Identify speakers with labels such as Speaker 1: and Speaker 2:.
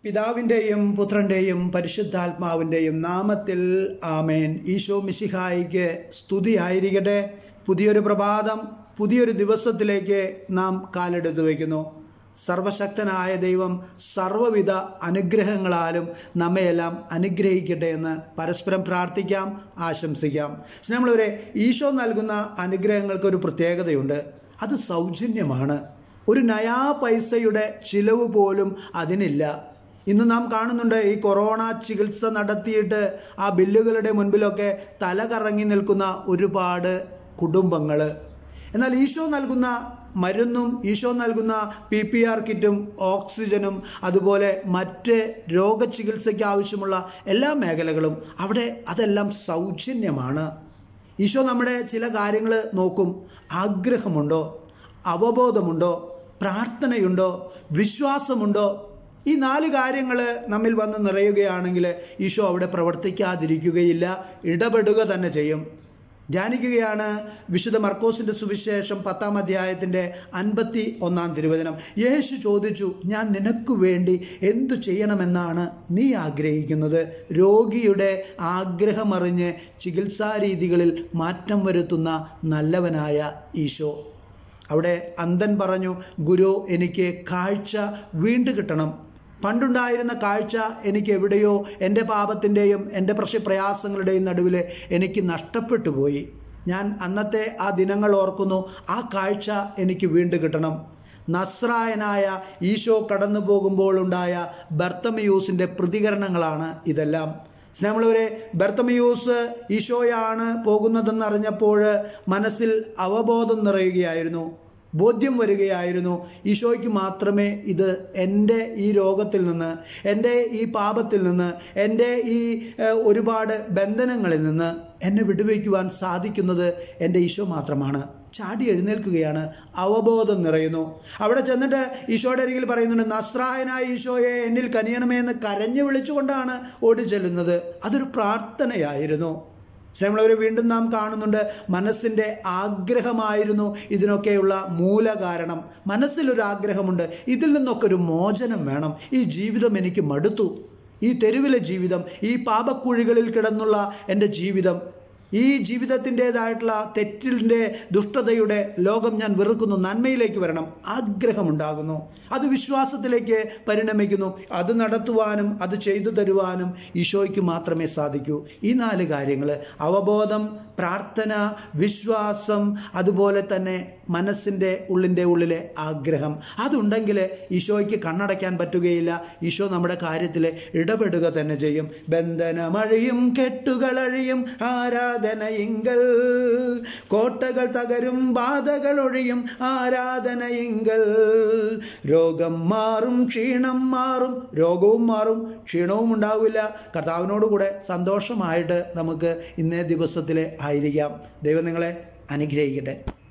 Speaker 1: പിതാവിൻ്റെയും പുത്രൻ്റെയും പരിശുദ്ധാത്മാവിൻ്റെയും നാമത്തിൽ ആമേൻ ഈശോ മിശിഹായിക്ക് സ്തുതിയായിരിക്കട്ടെ പുതിയൊരു പ്രഭാതം പുതിയൊരു ദിവസത്തിലേക്ക് നാം കാലെടുത്തു വയ്ക്കുന്നു സർവശക്തനായ ദൈവം സർവവിധ അനുഗ്രഹങ്ങളാലും നമ്മയെല്ലാം അനുഗ്രഹിക്കട്ടെ എന്ന് പരസ്പരം പ്രാർത്ഥിക്കാം ആശംസിക്കാം സ്നേഹമുള്ളവരെ ഈശോ നൽകുന്ന അനുഗ്രഹങ്ങൾക്കൊരു പ്രത്യേകതയുണ്ട് അത് സൗജന്യമാണ് ഒരു നയാ പൈസയുടെ ചിലവ് പോലും അതിനില്ല ഇന്ന് നാം കാണുന്നുണ്ട് ഈ കൊറോണ ചികിത്സ നടത്തിയിട്ട് ആ ബില്ലുകളുടെ മുൻപിലൊക്കെ തല കറങ്ങി നിൽക്കുന്ന ഒരുപാട് കുടുംബങ്ങൾ എന്നാൽ ഈശോ നൽകുന്ന മരുന്നും ഈശോ നൽകുന്ന പി പി ആർ കിറ്റും ഓക്സിജനും അതുപോലെ മറ്റ് രോഗചികിത്സയ്ക്ക് ആവശ്യമുള്ള എല്ലാ മേഖലകളും അവിടെ അതെല്ലാം സൗജന്യമാണ് ഈശോ നമ്മുടെ ചില കാര്യങ്ങൾ നോക്കും ആഗ്രഹമുണ്ടോ അവബോധമുണ്ടോ പ്രാർത്ഥനയുണ്ടോ വിശ്വാസമുണ്ടോ ഈ നാല് കാര്യങ്ങൾ നമ്മിൽ വന്ന് നിറയുകയാണെങ്കിൽ ഈശോ അവിടെ പ്രവർത്തിക്കാതിരിക്കുകയില്ല ഇടപെടുക തന്നെ ചെയ്യും ധ്യാനിക്കുകയാണ് വിശുദ്ധ മർക്കോസിൻ്റെ സുവിശേഷം പത്താം അധ്യായത്തിൻ്റെ അൻപത്തി ഒന്നാം തിരുവചനം യേശു ചോദിച്ചു ഞാൻ നിനക്ക് വേണ്ടി എന്തു ചെയ്യണമെന്നാണ് നീ ആഗ്രഹിക്കുന്നത് രോഗിയുടെ ആഗ്രഹമറിഞ്ഞ് ചികിത്സാ രീതികളിൽ മാറ്റം വരുത്തുന്ന നല്ലവനായ ഈശോ അവിടെ അന്തൻ പറഞ്ഞു ഗുരു എനിക്ക് കാഴ്ച വീണ്ടു കിട്ടണം പണ്ടുണ്ടായിരുന്ന കാഴ്ച എനിക്ക് എവിടെയോ എൻ്റെ പാപത്തിൻ്റെയും എൻ്റെ പ്രശ്ന പ്രയാസങ്ങളുടെയും നടുവിൽ എനിക്ക് നഷ്ടപ്പെട്ടു പോയി ഞാൻ അന്നത്തെ ആ ദിനങ്ങൾ ഓർക്കുന്നു ആ കാഴ്ച എനിക്ക് വീണ്ടും കിട്ടണം നസ്രായനായ ഈശോ കടന്നു പോകുമ്പോൾ ഉണ്ടായ ബർത്തമയൂസിൻ്റെ പ്രതികരണങ്ങളാണ് ഇതെല്ലാം സ്നേഹമുള്ളവരെ ബർത്തമയൂസ് ഈശോയാണ് പോകുന്നതെന്നറിഞ്ഞപ്പോൾ മനസ്സിൽ അവബോധം നിറയുകയായിരുന്നു ബോധ്യം വരികയായിരുന്നു ഈശോയ്ക്ക് മാത്രമേ ഇത് എൻ്റെ ഈ രോഗത്തിൽ നിന്ന് എൻ്റെ ഈ പാപത്തിൽ നിന്ന് എൻ്റെ ഈ ഒരുപാട് ബന്ധനങ്ങളിൽ നിന്ന് എന്നെ വിടുവയ്ക്കുവാൻ സാധിക്കുന്നത് എൻ്റെ ഈശോ മാത്രമാണ് ചാടി എഴുന്നേൽക്കുകയാണ് അവബോധം നിറയുന്നു അവിടെ ചെന്നിട്ട് ഈശോയുടെ അരികിൽ പറയുന്നുണ്ട് നസ്രായനായ ഈശോയെ എന്നിൽ കനിയണമേ എന്ന് കരഞ്ഞു വിളിച്ചുകൊണ്ടാണ് ഓടി ചെല്ലുന്നത് അതൊരു പ്രാർത്ഥനയായിരുന്നു സ്നേഹമുള്ളവർ വീണ്ടും നാം കാണുന്നുണ്ട് മനസ്സിൻ്റെ ആഗ്രഹമായിരുന്നു ഇതിനൊക്കെയുള്ള മൂല കാരണം മനസ്സിലൊരു ആഗ്രഹമുണ്ട് ഇതിൽ നിന്നൊക്കെ ഒരു മോചനം വേണം ഈ ജീവിതം എനിക്ക് മടുത്തു ഈ തെരുവിലെ ജീവിതം ഈ പാപക്കുഴികളിൽ കിടന്നുള്ള എൻ്റെ ജീവിതം ഈ ജീവിതത്തിൻ്റെതായിട്ടുള്ള തെറ്റിൻ്റെ ദുഷ്ടതയുടെ ലോകം ഞാൻ വെറുക്കുന്നു നന്മയിലേക്ക് വരണം ആഗ്രഹമുണ്ടാകുന്നു അത് വിശ്വാസത്തിലേക്ക് പരിണമിക്കുന്നു അത് നടത്തുവാനും അത് ചെയ്തു തരുവാനും ഈശോയ്ക്ക് മാത്രമേ സാധിക്കൂ ഈ നാല് കാര്യങ്ങൾ അവബോധം പ്രാർത്ഥന വിശ്വാസം അതുപോലെ തന്നെ മനസ്സിൻ്റെ ഉള്ളിൻ്റെ ഉള്ളിലെ ആഗ്രഹം അതുണ്ടെങ്കിൽ ഈശോയ്ക്ക് കണ്ണടയ്ക്കാൻ പറ്റുകയില്ല ഈശോ നമ്മുടെ കാര്യത്തിൽ ഇടപെടുക തന്നെ ചെയ്യും ബന്ധനമഴിയും കെട്ടുകളഴിയും ആരാധനയിങ്കൽ കോട്ടകൾ തകരും ബാധകൾ ഒഴിയും ആരാധനയിങ്കൽ രോഗം മാറും ക്ഷീണം മാറും രോഗവും മാറും ക്ഷീണവും ഉണ്ടാവില്ല കർത്താവിനോടുകൂടെ സന്തോഷമായിട്ട് നമുക്ക് ഇന്നേ ദിവസത്തിൽ ആയിരിക്കാം ദൈവം നിങ്ങളെ അനുഗ്രഹിക്കട്ടെ